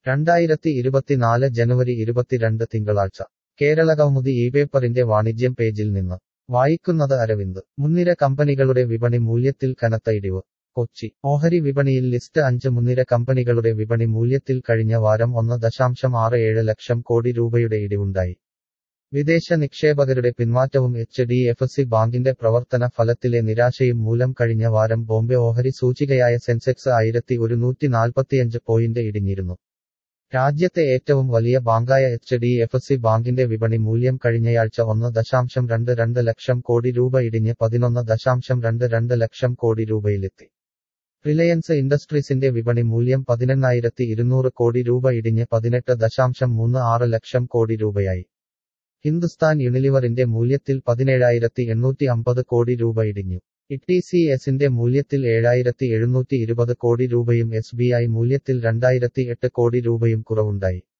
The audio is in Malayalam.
രണ്ടായിരത്തി ഇരുപത്തിനാല് ജനുവരി ഇരുപത്തിരണ്ട് തിങ്കളാഴ്ച കേരള കൗമുദി ഈ പേപ്പറിന്റെ വാണിജ്യം പേജിൽ നിന്ന് വായിക്കുന്നത് അരവിന്ദ് മുൻനിര കമ്പനികളുടെ വിപണി മൂല്യത്തിൽ കനത്ത ഇടിവ് കൊച്ചി ഓഹരി വിപണിയിൽ ലിസ്റ്റ് അഞ്ച് മുൻനിര കമ്പനികളുടെ വിപണി മൂല്യത്തിൽ കഴിഞ്ഞ വാരം ഒന്ന് ദശാംശം ആറ് ഏഴ് ലക്ഷം കോടി രൂപയുടെ ഇടിവുണ്ടായി വിദേശ നിക്ഷേപകരുടെ പിന്മാറ്റവും എച്ച് ഡി എഫ് സി ബാങ്കിന്റെ പ്രവർത്തന ഫലത്തിലെ നിരാശയും മൂലം കഴിഞ്ഞ വാരം ബോംബെ ഓഹരി സൂചികയായ സെൻസെക്സ് ആയിരത്തി ഒരുന്നൂറ്റി നാൽപ്പത്തിയഞ്ച് പോയിന്റ് ഇടിഞ്ഞിരുന്നു രാജ്യത്തെ ഏറ്റവും വലിയ ബാങ്കായ എച്ച് ഡി എഫ് സി ബാങ്കിന്റെ വിപണി മൂല്യം കഴിഞ്ഞയാഴ്ച ഒന്ന് ദശാംശം രണ്ട് രണ്ട് ലക്ഷം കോടി രൂപ ഇടിഞ്ഞ് പതിനൊന്ന് ദശാംശം രണ്ട് രണ്ട് ലക്ഷം കോടി രൂപയിലെത്തി റിലയൻസ് ഇൻഡസ്ട്രീസിന്റെ വിപണി മൂല്യം പതിനെണ്ണായിരത്തി ഇരുന്നൂറ് കോടി രൂപ ഇടിഞ്ഞ് പതിനെട്ട് ദശാംശം മൂന്ന് ആറ് ലക്ഷം കോടി രൂപയായി ഹിന്ദുസ്ഥാൻ യൂണിലിവറിന്റെ മൂല്യത്തിൽ പതിനേഴായിരത്തി എണ്ണൂറ്റി അമ്പത് കോടി രൂപ ഇടിഞ്ഞു ഇ സി എസിന്റെ മൂല്യത്തിൽ ഏഴായിരത്തി എഴുന്നൂറ്റി ഇരുപത് കോടി രൂപയും എസ് ബി ഐ മൂല്യത്തിൽ രണ്ടായിരത്തി എട്ട് കോടി രൂപയും കുറവുണ്ടായി